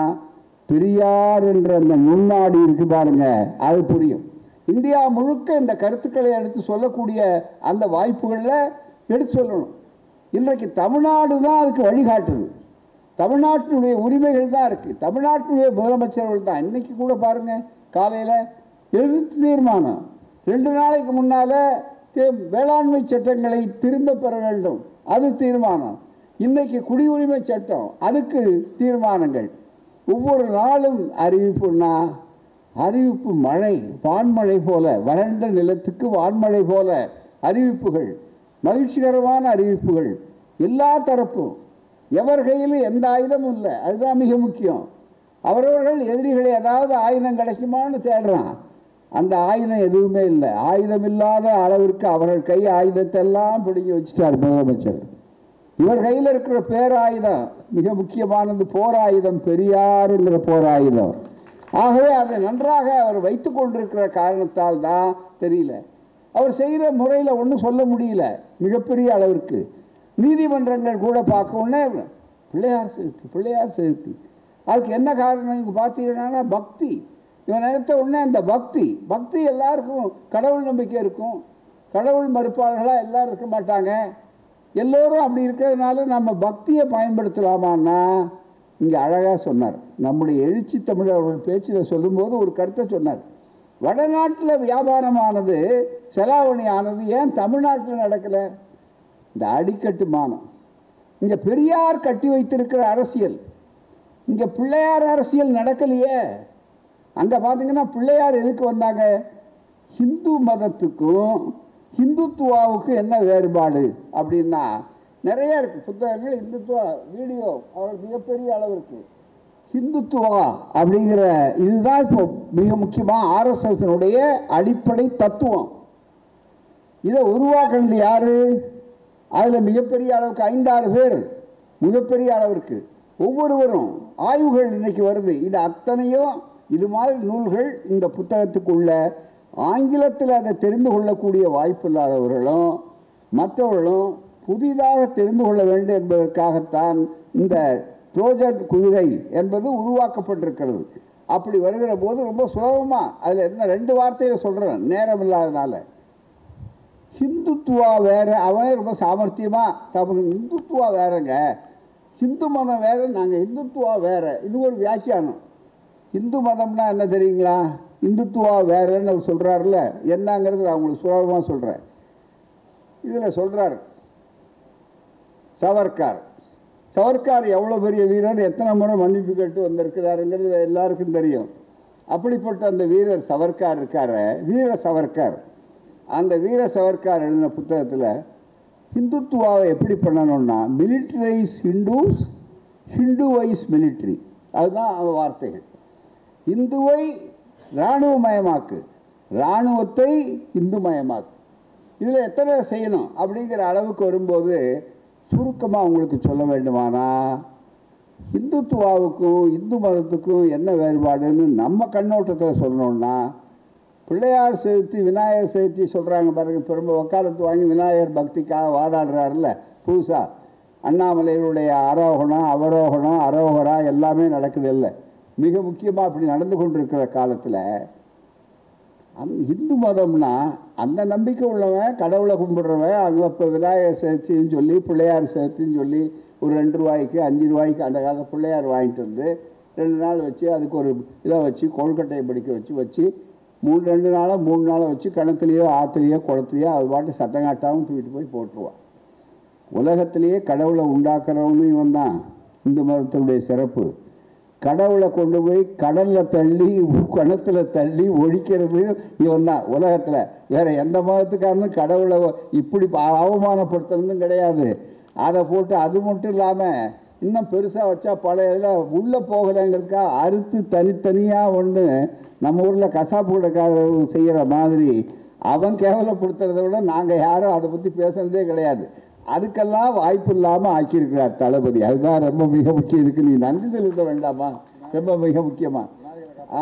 பெரியார் என்ற அந்த முன்னாடி இருக்கு பாருங்க அது புரியும் இந்தியா முழுக்க இந்த கருத்துக்களை எடுத்து சொல்லக்கூடிய அந்த வாய்ப்புகளில் எடுத்து சொல்லணும் இன்றைக்கு தமிழ்நாடு தான் அதுக்கு வழிகாட்டுது தமிழ்நாட்டினுடைய உரிமைகள் தான் இருக்குது தமிழ்நாட்டினுடைய முதலமைச்சர்கள் தான் இன்னைக்கு கூட பாருங்க காலையில் எதிர்த்து தீர்மானம் ரெண்டு நாளைக்கு முன்னால் வேளாண்மை சட்டங்களை திரும்ப பெற வேண்டும் அது தீர்மானம் இன்னைக்கு குடியுரிமை சட்டம் அதுக்கு தீர்மானங்கள் ஒவ்வொரு நாளும் அறிவிப்புன்னா அறிவிப்பு மழை வான்மழை போல வறண்ட நிலத்துக்கு வான்மழை போல அறிவிப்புகள் மகிழ்ச்சிகரமான அறிவிப்புகள் எல்லா தரப்பும் எவர் கையிலும் எந்த ஆயுதமும் இல்லை அதுதான் மிக முக்கியம் அவரவர்கள் எதிரிகளை ஏதாவது ஆயுதம் கிடைக்குமான்னு தேடுறான் அந்த ஆயுதம் எதுவுமே இல்லை ஆயுதம் இல்லாத அளவிற்கு அவர்கள் கை ஆயுதத்தை எல்லாம் பிடிங்கி வச்சுட்டார் முதலமைச்சர் இவர் கையில் இருக்கிற பேராயுதம் மிக முக்கியமானது போராயுதம் பெரியாருங்கிற போராயுதம் ஆகவே அதை நன்றாக அவர் வைத்து கொண்டிருக்கிற காரணத்தால் தான் தெரியல அவர் செய்கிற முறையில் ஒன்றும் சொல்ல முடியல மிகப்பெரிய அளவிற்கு நீதிமன்றங்கள் கூட பார்க்க உடனே பிள்ளையார் சேர்த்து பிள்ளையார் சேர்த்து அதுக்கு என்ன காரணம் இங்கே பார்த்தீங்கன்னா பக்தி இவன் நினைத்த உடனே அந்த பக்தி பக்தி எல்லாருக்கும் கடவுள் நம்பிக்கை இருக்கும் கடவுள் மறுப்பாளர்களாக எல்லாரும் இருக்க மாட்டாங்க எல்லோரும் அப்படி இருக்கிறதுனால நம்ம பக்தியை பயன்படுத்தலாமான்னா இங்கே அழகாக சொன்னார் நம்முடைய எழுச்சி தமிழர் அவர்கள் பேச்சில் சொல்லும்போது ஒரு கருத்தை சொன்னார் வடநாட்டில் வியாபாரமானது செலாவணி ஆனது ஏன் தமிழ்நாட்டில் நடக்கலை இந்த அடிக்கட்டுமானம் இங்கே பெரியார் கட்டி வைத்திருக்கிற அரசியல் இங்கே பிள்ளையார் அரசியல் நடக்கலையே அங்கே பார்த்தீங்கன்னா பிள்ளையார் எதுக்கு வந்தாங்க ஹிந்து மதத்துக்கும் ஹிந்துத்துவாவுக்கும் என்ன வேறுபாடு அப்படின்னா நிறைய இருக்குது புத்தகங்கள் இந்துத்துவா வீடியோ அவர் மிகப்பெரிய அளவிற்கு ஹிந்துத்துவா அப்படிங்கிற இதுதான் இப்போ மிக முக்கியமாக ஆர்எஸ்எஸ்னுடைய அடிப்படை தத்துவம் இதை உருவாக்குனது யாரு அதில் மிகப்பெரிய அளவுக்கு ஐந்தாறு பேர் மிகப்பெரிய அளவிற்கு ஒவ்வொருவரும் ஆய்வுகள் இன்னைக்கு வருது இது அத்தனையும் இது மாதிரி நூல்கள் இந்த புத்தகத்துக்குள்ள ஆங்கிலத்தில் அதை தெரிந்து கொள்ளக்கூடிய வாய்ப்பு இல்லாதவர்களும் மற்றவர்களும் புதிதாக தெரிந்து கொள்ள வேண்டும் என்பதற்காகத்தான் இந்த ட்ரோஜன் குதிரை என்பது உருவாக்கப்பட்டிருக்கிறது அப்படி வருகிற போது ரொம்ப சுலபமாக அதில் என்ன ரெண்டு வார்த்தையை சொல்கிறேன் நேரம் இல்லாதனால ஹிந்துத்துவா வேற அவன் ரொம்ப சாமர்த்தியமா தமிழ் இந்துத்துவா வேறங்க ஹிந்து மதம் வேற நாங்கள் இந்துத்துவா வேற இது ஒரு வியாக்கியானம் இந்து மதம்னா என்ன தெரியுங்களா இந்துத்துவா வேறன்னு அவர் சொல்கிறாருல என்னங்கிறது நான் உங்களுக்கு சுலபமாக சொல்கிறேன் இதில் சொல்றார் சவர்கார் சவர்கார் எவ்வளோ பெரிய வீரர் எத்தனை முறை மன்னிப்பு கேட்டு வந்திருக்கிறாருங்கிறது எல்லாருக்கும் தெரியும் அப்படிப்பட்ட அந்த வீரர் சவர்கார் இருக்கார வீர சவர்கார் அந்த வீர சவர்கார் எழுதின புத்தகத்தில் ஹிந்துத்துவாவை எப்படி பண்ணணும்னா மிலிட்ரைஸ் ஹிந்துஸ் ஹிந்துவைஸ் மிலிட்ரி அதுதான் அவன் வார்த்தைகள் இந்துவை இராணுவமயமாக்கு இராணுவத்தை இந்துமயமாக்கு இதில் எத்தனை செய்யணும் அப்படிங்கிற அளவுக்கு வரும்போது சுருக்கமாக உங்களுக்கு சொல்ல வேண்டுமானா இந்துத்துவாவுக்கும் இந்து மதத்துக்கும் என்ன வேறுபாடுன்னு நம்ம கண்ணோட்டத்தில் சொல்லணும்னா பிள்ளையார் சேர்த்து விநாயகர் சேர்த்து சொல்கிறாங்க பாருங்க பெரும்ப வக்காலத்து வாங்கி விநாயகர் பக்திக்காக வாதாடுறாருல்ல புதுசாக அண்ணாமலையுடைய ஆரோகணம் அவரோகணம் அரோகரா எல்லாமே நடக்குது இல்லை மிக முக்கியமாக அப்படி நடந்து கொண்டிருக்கிற காலத்தில் அந் இந்து மதம்னா அந்த நம்பிக்கை உள்ளவன் கடவுளை கும்பிடுறவன் அங்கே இப்போ விநாயகர் சேர்த்தின்னு சொல்லி பிள்ளையார் சேர்த்தின்னு சொல்லி ஒரு ரெண்டு ரூபாய்க்கு அஞ்சு ரூபாய்க்கு அந்த காலத்துல பிள்ளையார் வாங்கிட்டு வந்து ரெண்டு நாள் வச்சு அதுக்கு ஒரு இதை வச்சு கொழுக்கட்டையை படிக்க வச்சு வச்சு மூணு ரெண்டு நாளாக மூணு நாளை வச்சு கிணத்துலையோ ஆற்றுலையோ குளத்துலையோ அது பாட்டு சத்தம் காட்டாமல் தூக்கிட்டு போய் போட்டுருவான் உலகத்திலேயே கடவுளை உண்டாக்குறவனும் இவன் தான் இந்து மதத்தினுடைய சிறப்பு கடவுளை கொண்டு போய் கடலில் தள்ளி கிணத்துல தள்ளி ஒழிக்கிறது இவன் தான் உலகத்தில் வேற எந்த மதத்துக்காரனும் கடவுளை இப்படி பா- அவமானப்படுத்துறதும் கிடையாது அதை போட்டு அது மட்டும் இல்லாமல் இன்னும் பெருசாக வச்சா பழைய இதில் உள்ளே போகலைங்கிறதுக்காக அறுத்து தனித்தனியாக ஒன்று நம்ம ஊரில் கசாப்பு கடைக்காரர் செய்கிற மாதிரி அவன் கேவலப்படுத்துறதை விட நாங்கள் யாரும் அதை பற்றி பேசுனதே கிடையாது அதுக்கெல்லாம் வாய்ப்பு இல்லாமல் ஆக்கியிருக்கிறார் தளபதி அதுதான் ரொம்ப மிக முக்கியம் இதுக்கு நீ நன்றி செலுத்த வேண்டாமா ரொம்ப மிக முக்கியமா ஆ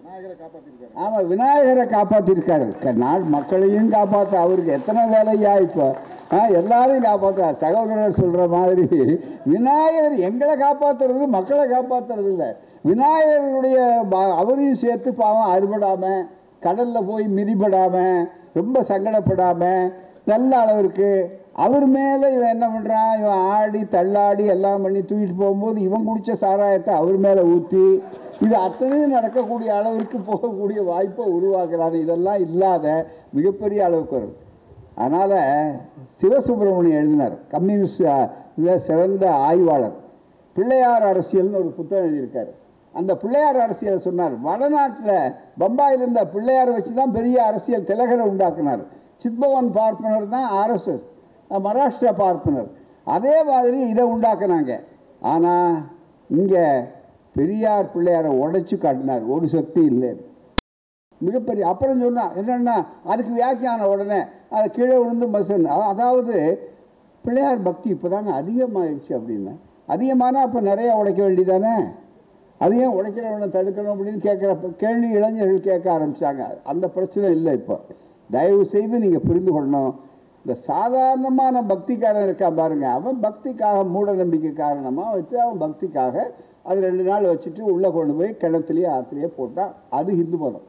ஆமா விநாயகரை காப்பாத்திருக்காரு க- நாடு மக்களையும் காப்பாற்ற அவருக்கு எத்தனை வேலையா இப்போ ஆ எல்லாரையும் காப்பாற்றுறார் சகோதரர் சொல்ற மாதிரி விநாயகர் எங்களை காப்பாத்துறது மக்களை காப்பாத்துறது இல்லை விநாயகருடைய ப- அவரையும் சேர்த்து பாவம் அறுபடாம கடல்ல போய் மிதிப்படாம ரொம்ப சங்கடப்படாம நல்ல அளவிற்கு அவர் மேலே இவன் என்ன பண்ணுறான் இவன் ஆடி தள்ளாடி எல்லாம் பண்ணி தூக்கிட்டு போகும்போது இவன் குடிச்ச சாராயத்தை அவர் மேலே ஊற்றி இது அத்தனையும் நடக்கக்கூடிய அளவிற்கு போகக்கூடிய வாய்ப்பை உருவாக்குறாரு இதெல்லாம் இல்லாத மிகப்பெரிய அளவுக்கு வரும் அதனால் சிவசுப்பிரமணியம் எழுதினார் கம்யூனிஸ்ட் இதில் சிறந்த ஆய்வாளர் பிள்ளையார் அரசியல்னு ஒரு புத்தகம் எழுதியிருக்காரு அந்த பிள்ளையார் அரசியலை சொன்னார் வடநாட்டில் பம்பாயில் இருந்த பிள்ளையாரை வச்சு தான் பெரிய அரசியல் திலகரை உண்டாக்குனார் சித்பவன் பார்ப்பனர் தான் ஆர்எஸ்எஸ் மகாராஷ்டிரா பார்ப்பனர் அதே மாதிரி இதை உண்டாக்குனாங்க ஆனால் இங்கே பெரியார் பிள்ளையாரை உடைச்சு காட்டினார் ஒரு சக்தி இல்லை மிகப்பெரிய அப்புறம் சொன்னா என்னன்னா அதுக்கு வியாக்கியான உடனே அது கீழே விழுந்து மசன் அதாவது பிள்ளையார் பக்தி இப்போதாங்க அதிகமாகிடுச்சு அப்படின்னு அதிகமானா அப்போ நிறைய உடைக்க வேண்டியதானே அது ஏன் உடைக்கிறவனை தடுக்கணும் அப்படின்னு கேட்குற கேள்வி இளைஞர்கள் கேட்க ஆரம்பிச்சாங்க அந்த பிரச்சனை இல்லை இப்போ தயவு செய்து நீங்கள் புரிந்து கொள்ளணும் இந்த சாதாரணமான பக்திக்காரன் இருக்கான் பாருங்க அவன் பக்திக்காக மூட நம்பிக்கை காரணமாக வச்சு அவன் பக்திக்காக அது ரெண்டு நாள் வச்சுட்டு உள்ளே கொண்டு போய் கிணத்துலேயே ஆற்றுலையே போட்டால் அது ஹிந்து மதம்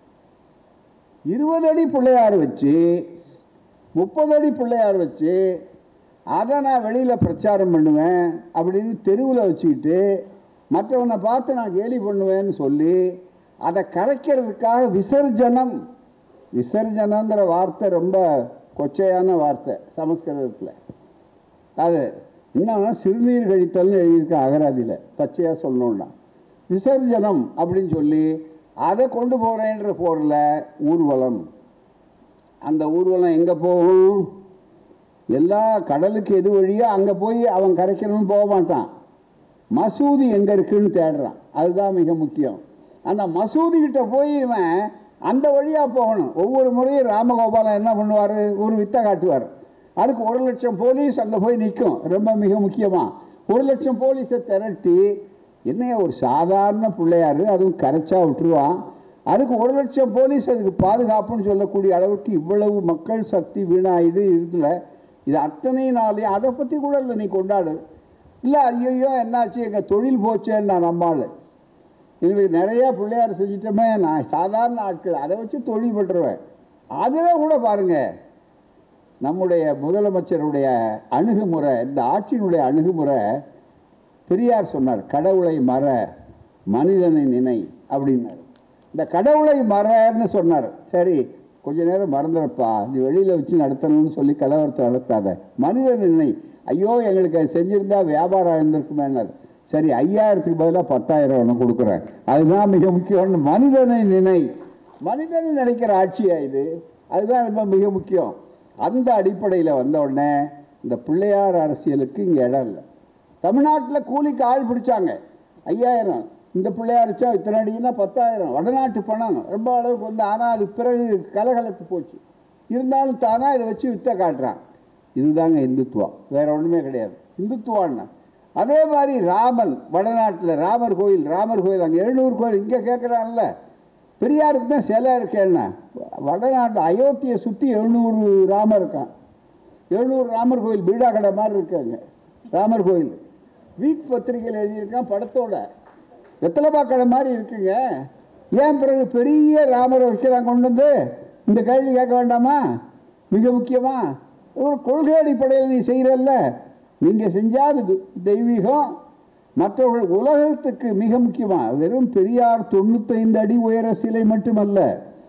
இருபது அடி பிள்ளையார் வச்சு முப்பது அடி பிள்ளையார் வச்சு அதை நான் வெளியில் பிரச்சாரம் பண்ணுவேன் அப்படின்னு தெருவில் வச்சுக்கிட்டு மற்றவனை பார்த்து நான் கேலி பண்ணுவேன்னு சொல்லி அதை கரைக்கிறதுக்காக விசர்ஜனம் விசர்ஜனங்கிற வார்த்தை ரொம்ப கொச்சையான வார்த்தை சமஸ்கிருதத்தில் அது என்னன்னா சிறுநீர் கழித்தல்னு எழுதியிருக்கேன் அகராதியில் பச்சையாக சொல்லணும்னா விசர்ஜனம் அப்படின்னு சொல்லி அதை கொண்டு போகிறேன்ற போரில் ஊர்வலம் அந்த ஊர்வலம் எங்கே போகும் எல்லா கடலுக்கு எது வழியோ அங்கே போய் அவன் கரைக்கணும்னு போக மாட்டான் மசூதி எங்கே இருக்குன்னு தேடுறான் அதுதான் மிக முக்கியம் அந்த மசூதி கிட்ட போய் இவன் அந்த வழியாக போகணும் ஒவ்வொரு முறையும் ராமகோபாலன் என்ன பண்ணுவார் ஒரு வித்தை காட்டுவார் அதுக்கு ஒரு லட்சம் போலீஸ் அங்கே போய் நிற்கும் ரொம்ப மிக முக்கியமாக ஒரு லட்சம் போலீஸை திரட்டி என்னைய ஒரு சாதாரண பிள்ளையாரு அதுவும் கரைச்சா விட்டுருவான் அதுக்கு ஒரு லட்சம் போலீஸ் அதுக்கு பாதுகாப்புன்னு சொல்லக்கூடிய அளவுக்கு இவ்வளவு மக்கள் சக்தி வீணாயிடு இருக்குல்ல இது அத்தனை நாளையும் அதை பற்றி கூட இல்லை நீ கொண்டாடு இல்லை ஐயோ என்னாச்சு எங்கள் தொழில் போச்சேன்னு நான் நம்மாள் எங்களுக்கு நிறையா பிள்ளையார் செஞ்சிட்டோமே நான் சாதாரண ஆட்கள் அதை வச்சு தொழில் பண்ணுறவன் அதில் கூட பாருங்க நம்முடைய முதலமைச்சருடைய அணுகுமுறை இந்த ஆட்சியினுடைய அணுகுமுறை பெரியார் சொன்னார் கடவுளை மற மனிதனை நினை அப்படின்னாரு இந்த கடவுளை மறன்னு சொன்னார் சரி கொஞ்ச நேரம் மறந்துடப்பா நீ வெளியில் வச்சு நடத்தணும்னு சொல்லி கலவரத்தை நடத்தாத மனித நினை ஐயோ எங்களுக்கு அது செஞ்சிருந்தா வியாபாரம் இருந்திருக்குமேனார் சரி ஐயாயிரத்துக்கு பதிலாக பத்தாயிரம் ஒன்று கொடுக்குறேன் அதுதான் மிக முக்கியம்னு மனிதனை நினை மனிதனை நினைக்கிற ஆட்சியா இது அதுதான் ரொம்ப மிக முக்கியம் அந்த அடிப்படையில் வந்த உடனே இந்த பிள்ளையார் அரசியலுக்கு இங்கே இடம் இல்லை தமிழ்நாட்டில் கூலிக்கு ஆள் பிடிச்சாங்க ஐயாயிரம் இந்த பிள்ளையார் வச்சா இத்தனை அடின்னா பத்தாயிரம் வடநாட்டு பணம் ரொம்ப அளவுக்கு வந்து ஆனால் அது பிறகு கலகலத்து போச்சு இருந்தாலும் தானா இதை வச்சு வித்த காட்டுறான் இதுதாங்க இந்துத்துவம் வேற ஒன்றுமே கிடையாது இந்துத்துவான்னா அதே மாதிரி ராமன் வடநாட்டில் ராமர் கோயில் ராமர் கோயில் அங்கே எழுநூறு கோயில் இங்கே கேட்குறான்ல பெரியாருக்கு தான் சிலை இருக்கேன்னா வடநாட்டு அயோத்தியை சுற்றி எழுநூறு ராமர் இருக்கான் எழுநூறு ராமர் கோயில் பீடா கடை மாதிரி இருக்காங்க ராமர் கோயில் வீக் பத்திரிகையில் எழுதியிருக்கான் படத்தோட வெத்தலைப்பா கடை மாதிரி இருக்குங்க ஏன் பிறகு பெரிய ராமரை வைக்கிறாங்க கொண்டு வந்து இந்த கேள்வி கேட்க வேண்டாமா மிக முக்கியமா ஒரு கொள்கை அடிப்படையில் நீ செய்கிறல்ல நீங்கள் செஞ்சால் இது தெய்வீகம் மற்றவர்கள் உலகத்துக்கு மிக முக்கியமா வெறும் பெரியார் தொண்ணூத்தைந்து அடி உயர சிலை மட்டுமல்ல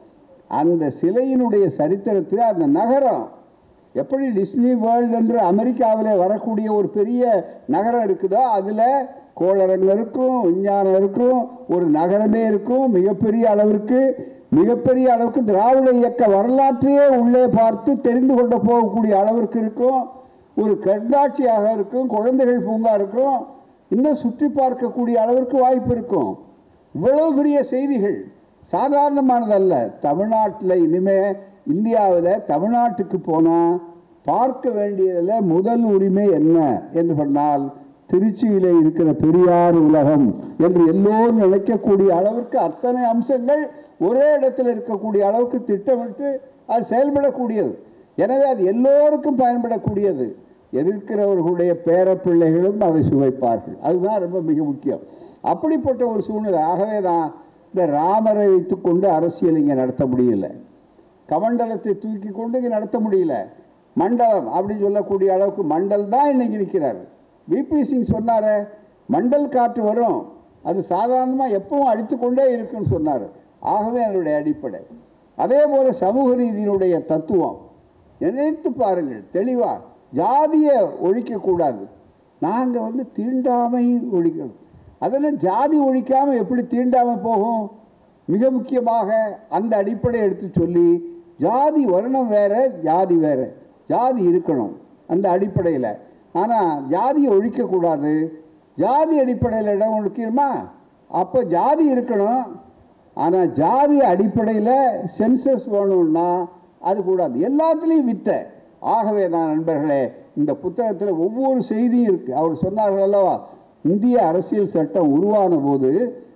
அந்த சிலையினுடைய சரித்திரத்தில் அந்த நகரம் எப்படி டிஸ்னி வேர்ல்டு என்று அமெரிக்காவில் வரக்கூடிய ஒரு பெரிய நகரம் இருக்குதோ அதில் கோளரங்கள் இருக்கும் விஞ்ஞானம் இருக்கும் ஒரு நகரமே இருக்கும் மிகப்பெரிய அளவிற்கு மிகப்பெரிய அளவுக்கு திராவிட இயக்க வரலாற்றையே உள்ளே பார்த்து தெரிந்து கொண்டு போகக்கூடிய அளவிற்கு இருக்கும் ஒரு கண்காட்சியாக இருக்கும் குழந்தைகள் பூங்கா இருக்கும் இன்னும் சுற்றி பார்க்கக்கூடிய அளவிற்கு வாய்ப்பு இருக்கும் இவ்வளவு பெரிய செய்திகள் சாதாரணமானதல்ல தமிழ்நாட்டில் இனிமே இந்தியாவில் தமிழ்நாட்டுக்கு போனால் பார்க்க வேண்டியதில் முதல் உரிமை என்ன என்று சொன்னால் திருச்சியில் இருக்கிற பெரியார் உலகம் என்று எல்லோரும் நினைக்கக்கூடிய அளவிற்கு அத்தனை அம்சங்கள் ஒரே இடத்தில் இருக்கக்கூடிய அளவுக்கு திட்டமிட்டு அது செயல்படக்கூடியது எனவே அது எல்லோருக்கும் பயன்படக்கூடியது எதிர்க்கிறவர்களுடைய பேர பிள்ளைகளும் அதை சுவைப்பார்கள் அதுதான் ரொம்ப மிக முக்கியம் அப்படிப்பட்ட ஒரு சூழ்நிலை ஆகவே தான் இந்த ராமரை வைத்துக்கொண்டு அரசியல் இங்கே நடத்த முடியல கமண்டலத்தை தூக்கி கொண்டு இங்கே நடத்த முடியல மண்டலம் அப்படி சொல்லக்கூடிய அளவுக்கு மண்டல் தான் இன்னைக்கு நிற்கிறார் விபி சிங் சொன்னார் மண்டல் காற்று வரும் அது சாதாரணமாக எப்பவும் அடித்துக்கொண்டே இருக்குன்னு சொன்னார் ஆகவே அதனுடைய அடிப்படை அதே போல சமூக நீதியினுடைய தத்துவம் நினைத்து பாருங்கள் தெளிவாக ஜாதியை ஒழிக்கக்கூடாது நாங்கள் வந்து தீண்டாமை ஒழிக்கணும் அதெல்லாம் ஜாதி ஒழிக்காமல் எப்படி தீண்டாமல் போகும் மிக முக்கியமாக அந்த அடிப்படையை எடுத்து சொல்லி ஜாதி வருணம் வேற ஜாதி வேற ஜாதி இருக்கணும் அந்த அடிப்படையில் ஆனால் ஜாதியை ஒழிக்கக்கூடாது ஜாதி அடிப்படையில் இடம் ஒழிக்கணுமா அப்போ ஜாதி இருக்கணும் ஆனால் ஜாதி அடிப்படையில் சென்சஸ் வேணும்னா அது கூடாது எல்லாத்துலேயும் வித்த ஆகவே தான் நண்பர்களே இந்த புத்தகத்தில் ஒவ்வொரு செய்தியும் இருக்குது அவர் சொன்னார்கள் அல்லவா இந்திய அரசியல் சட்டம் உருவான போது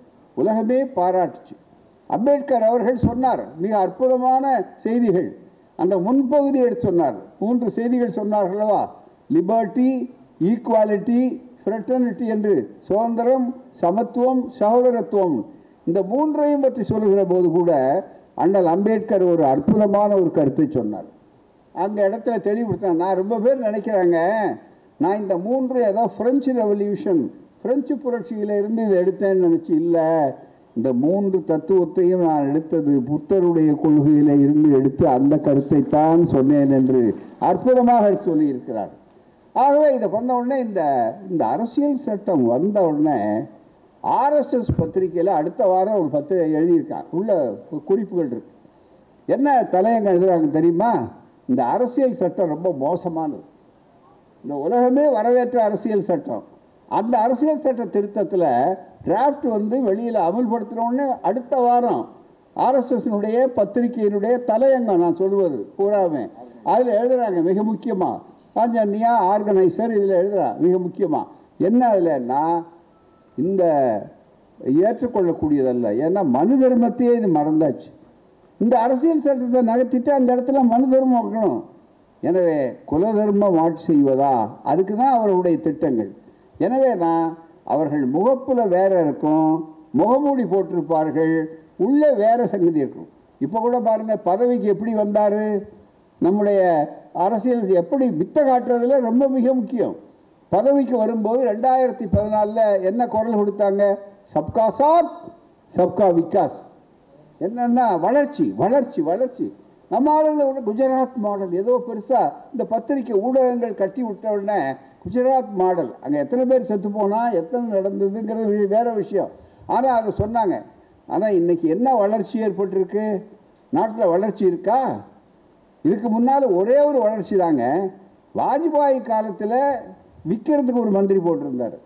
உலகமே பாராட்டுச்சு அம்பேத்கர் அவர்கள் சொன்னார் மிக அற்புதமான செய்திகள் அந்த முன்பகுதி எடுத்து சொன்னார் மூன்று செய்திகள் சொன்னார்கள் அல்லவா லிபர்ட்டி ஈக்குவாலிட்டி ஃப்ரெட்டர்னிட்டி என்று சுதந்திரம் சமத்துவம் சகோதரத்துவம் இந்த மூன்றையும் பற்றி சொல்லுகிற போது கூட அண்ணல் அம்பேத்கர் ஒரு அற்புதமான ஒரு கருத்தை சொன்னார் அந்த இடத்துல தெளிவுபடுத்தினார் நான் ரொம்ப பேர் நினைக்கிறாங்க நான் இந்த மூன்று ஏதோ பிரெஞ்சு ரெவல்யூஷன் பிரெஞ்சு புரட்சியில இருந்து இதை எடுத்தேன்னு நினச்சி இல்லை இந்த மூன்று தத்துவத்தையும் நான் எடுத்தது புத்தருடைய கொள்கையில இருந்து எடுத்து அந்த கருத்தை தான் சொன்னேன் என்று அற்புதமாக சொல்லியிருக்கிறார் ஆகவே இதை பண்ண உடனே இந்த இந்த அரசியல் சட்டம் வந்த உடனே ஆர்எஸ்எஸ் பத்திரிகையில் அடுத்த வாரம் ஒரு பத்திரிகை எழுதியிருக்கான் உள்ள குறிப்புகள் இருக்கு என்ன தலையங்க எழுதுறாங்க தெரியுமா இந்த அரசியல் சட்டம் ரொம்ப மோசமானது இந்த உலகமே வரவேற்ற அரசியல் சட்டம் அந்த அரசியல் சட்ட திருத்தத்தில் டிராஃப்ட் வந்து வெளியில் அமல்படுத்தினோடனே அடுத்த வாரம் ஆர்எஸ்எஸ்னுடைய பத்திரிகையினுடைய தலையங்கம் நான் சொல்வது பூராமே அதில் எழுதுறாங்க மிக முக்கியமாக பாஞ்சன்யா ஆர்கனைசர் இதில் எழுதுறா மிக முக்கியமாக என்ன அதுலன்னா இந்த ஏற்றுக்கொள்ளக்கூடியதல்ல ஏன்னா மனு தர்மத்தையே இது மறந்தாச்சு இந்த அரசியல் சட்டத்தை நகர்த்திட்டு அந்த இடத்துல மனு தர்மம் வைக்கணும் எனவே குல தர்மம் ஆட்சி செய்வதா அதுக்கு தான் அவர்களுடைய திட்டங்கள் எனவே தான் அவர்கள் முகப்பில் வேற இருக்கும் முகமூடி போட்டிருப்பார்கள் உள்ளே வேற சங்கதி இருக்கும் இப்போ கூட பாருங்க பதவிக்கு எப்படி வந்தார் நம்முடைய அரசியல் எப்படி வித்த காட்டுறதுல ரொம்ப மிக முக்கியம் பதவிக்கு வரும்போது ரெண்டாயிரத்தி பதினாலில் என்ன குரல் கொடுத்தாங்க சப்கா சாத் சப்கா விகாஸ் என்னன்னா வளர்ச்சி வளர்ச்சி வளர்ச்சி நம்ம ஆளுங்க ஒன்று குஜராத் மாடல் ஏதோ பெருசா இந்த பத்திரிக்கை ஊடகங்கள் கட்டி விட்ட உடனே குஜராத் மாடல் அங்கே எத்தனை பேர் செத்து போனா எத்தனை நடந்ததுங்கிறது வி- வேற விஷயம் ஆனால் அதை சொன்னாங்க ஆனால் இன்னைக்கு என்ன வளர்ச்சி ஏற்பட்டிருக்கு நாட்டில் வளர்ச்சி இருக்கா இதுக்கு முன்னால் ஒரே ஒரு வளர்ச்சி தாங்க வாஜ்பாய் காலத்தில் விற்கிறதுக்கு ஒரு மந்திரி போட்டிருந்தார்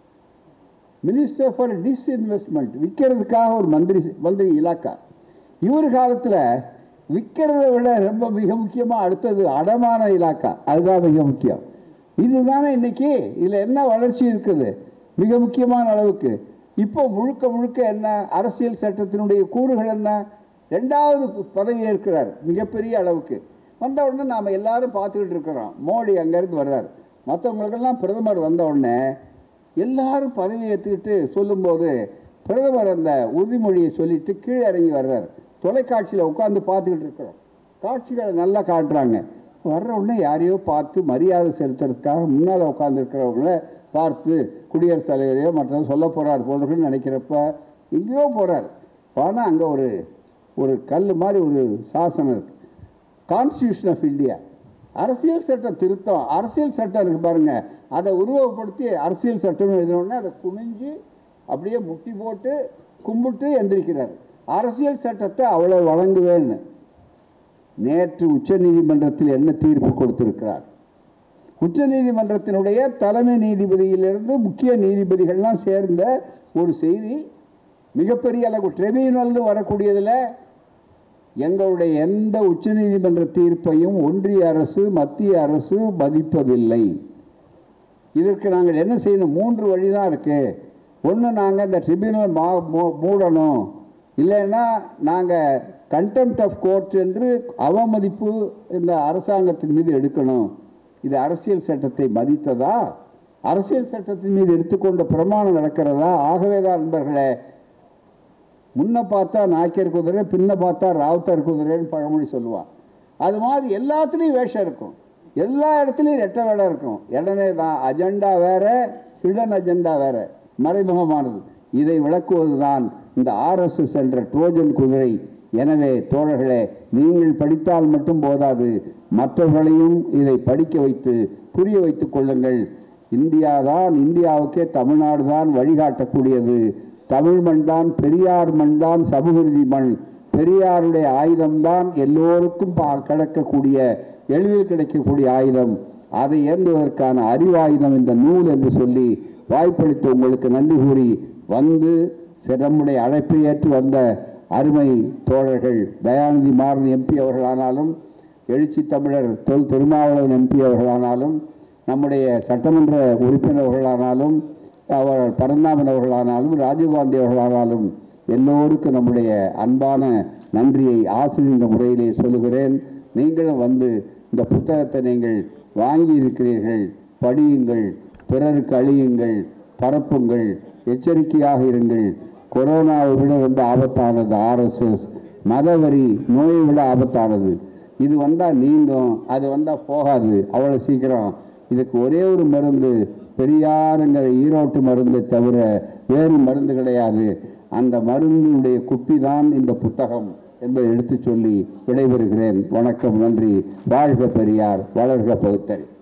மினிஸ்டர் ஃபார் டிஸ்இன்வெஸ்ட்மெண்ட் விற்கிறதுக்காக ஒரு மந்திரி மந்திரி இலாக்கா இவர் காலத்தில் விற்கிறத விட ரொம்ப மிக முக்கியமாக அடுத்தது அடமான இலாக்கா அதுதான் மிக முக்கியம் இதுதானே இன்னைக்கு இதில் என்ன வளர்ச்சி இருக்குது மிக முக்கியமான அளவுக்கு இப்போ முழுக்க முழுக்க என்ன அரசியல் சட்டத்தினுடைய கூறுகள் என்ன ரெண்டாவது பதவி ஏற்கிறார் மிகப்பெரிய அளவுக்கு வந்த உடனே நாம் எல்லாரும் பார்த்துக்கிட்டு இருக்கிறோம் மோடி அங்கேருந்து வர்றார் மற்றவங்களுக்கெல்லாம் பிரதமர் வந்த உடனே எல்லாரும் பதவி ஏற்றுக்கிட்டு சொல்லும்போது பிரதமர் அந்த உறுதிமொழியை சொல்லிட்டு கீழே இறங்கி வர்றார் தொலைக்காட்சியில் உட்காந்து பார்த்துக்கிட்டு இருக்கிறோம் காட்சிகளை நல்லா காட்டுறாங்க வர்ற உடனே யாரையோ பார்த்து மரியாதை செலுத்துறதுக்காக முன்னால் உட்காந்துருக்கிறவங்கள பார்த்து குடியரசுத் தலைவரையோ மற்றவங்க சொல்ல போகிறார் போன்றன்னு நினைக்கிறப்ப எங்கேயோ போகிறார் ஆனால் அங்கே ஒரு ஒரு கல் மாதிரி ஒரு சாசனம் இருக்கு கான்ஸ்டியூஷன் ஆஃப் இந்தியா அரசியல் சட்ட திருத்தம் அரசியல் சட்டம் இருக்கு பாருங்க அதை உருவகப்படுத்தி அரசியல் சட்டம் எழுதினோடனே அதை குனிஞ்சு அப்படியே முட்டி போட்டு கும்பிட்டு எந்திரிக்கிறார் அரசியல் சட்டத்தை அவ்வளோ வழங்குவேன்னு நேற்று உச்சநீதிமன்றத்தில் என்ன தீர்ப்பு கொடுத்திருக்கிறார் உச்சநீதிமன்றத்தினுடைய தலைமை நீதிபதியிலிருந்து முக்கிய நீதிபதிகள்லாம் சேர்ந்த ஒரு செய்தி மிகப்பெரிய அளவு ட்ரிபியூனல்னு வரக்கூடியதில் எங்களுடைய எந்த உச்சநீதிமன்ற தீர்ப்பையும் ஒன்றிய அரசு மத்திய அரசு மதிப்பதில்லை இதற்கு நாங்கள் என்ன செய்யணும் மூன்று வழி தான் இருக்கு ஒன்று நாங்கள் இந்த ட்ரிபியூனல் மா மூ- மூடணும் இல்லைன்னா நாங்கள் கண்டெம்ட் ஆஃப் கோர்ட் என்று அவமதிப்பு இந்த அரசாங்கத்தின் மீது எடுக்கணும் இது அரசியல் சட்டத்தை மதித்ததா அரசியல் சட்டத்தின் மீது எடுத்துக்கொண்ட பிரமாணம் நடக்கிறதா ஆகவே தான் நண்பர்களே முன்ன பார்த்தா நாய்க்கர் குதிரை பின்ன பார்த்தா ராவுத்தர் குதிரைன்னு பழமொழி சொல்லுவான் அது மாதிரி எல்லாத்துலேயும் வேஷம் இருக்கும் எல்லா இடத்துலையும் ரெட்டை வேலை இருக்கும் உடனே தான் அஜெண்டா வேற ஹிடன் அஜெண்டா வேற மறைமுகமானது இதை விளக்குவது தான் இந்த ஆர்எஸ்எஸ் என்ற ட்ரோஜன் குதிரை எனவே தோழர்களே நீங்கள் படித்தால் மட்டும் போதாது மற்றவர்களையும் இதை படிக்க வைத்து புரிய வைத்துக் கொள்ளுங்கள் இந்தியா தான் இந்தியாவுக்கே தமிழ்நாடு தான் வழிகாட்டக்கூடியது தமிழ் மண் தான் பெரியார் மண் தான் சமூகநீதி மண் பெரியாருடைய ஆயுதம்தான் எல்லோருக்கும் பா- கிடைக்கக்கூடிய எளிதில் கிடைக்கக்கூடிய ஆயுதம் அதை ஏந்துவதற்கான அறிவாயுதம் இந்த நூல் என்று சொல்லி வாய்ப்பளித்து உங்களுக்கு நன்றி கூறி வந்து சரி, நம்முடைய அழைப்பை ஏற்று வந்த அருமை தோழர்கள் தயாநிதி மாறன் எம்பி அவர்களானாலும் எழுச்சி தமிழர் தொல் திருமாவளவன் எம்பி அவர்களானாலும் நம்முடைய சட்டமன்ற உறுப்பினர்களானாலும் அவர் பரந்தாமன் அவர்களானாலும் ராஜீவ்காந்தி அவர்களானாலும் எல்லோருக்கும் நம்முடைய அன்பான நன்றியை ஆசிரியர் முறையிலே சொல்லுகிறேன் நீங்களும் வந்து இந்த புத்தகத்தை நீங்கள் வாங்கி இருக்கிறீர்கள் படியுங்கள் பிறருக்கு அழியுங்கள் பரப்புங்கள் எச்சரிக்கையாக இருங்கள் கொரோனாவை விட ரொம்ப ஆபத்தானது ஆர்எஸ்எஸ் மதவரி நோயை விட ஆபத்தானது இது வந்தால் நீங்கும் அது வந்தால் போகாது அவ்வளோ சீக்கிரம் இதுக்கு ஒரே ஒரு மருந்து பெரியாருங்கிற ஈரோட்டு மருந்தை தவிர வேறு மருந்து கிடையாது அந்த மருந்தினுடைய குப்பி தான் இந்த புத்தகம் என்பதை எடுத்துச் சொல்லி விடைபெறுகிறேன் வணக்கம் நன்றி வாழ்க பெரியார் வளர்க பகுத்தறி